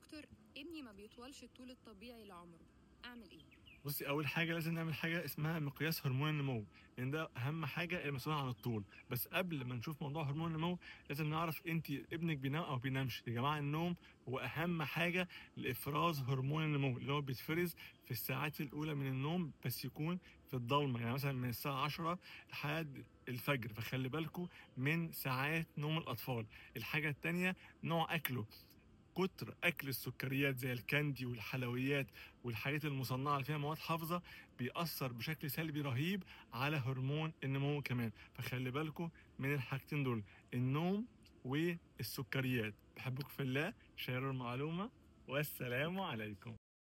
دكتور ابني ما بيطولش الطول الطبيعي لعمره اعمل ايه بصي اول حاجه لازم نعمل حاجه اسمها مقياس هرمون النمو لان ده اهم حاجه المسؤول عن الطول بس قبل ما نشوف موضوع هرمون النمو لازم نعرف انت ابنك بينام او بينامش يا جماعه النوم هو اهم حاجه لافراز هرمون النمو اللي هو بيتفرز في الساعات الاولى من النوم بس يكون في الضلمه يعني مثلا من الساعه 10 لحد الفجر فخلي بالكم من ساعات نوم الاطفال الحاجه الثانيه نوع اكله كتر اكل السكريات زي الكاندي والحلويات والحاجات المصنعه اللي فيها مواد حافظه بيأثر بشكل سلبي رهيب على هرمون النمو كمان فخلي بالكم من الحاجتين دول النوم والسكريات بحبكم في الله شيروا المعلومه والسلام عليكم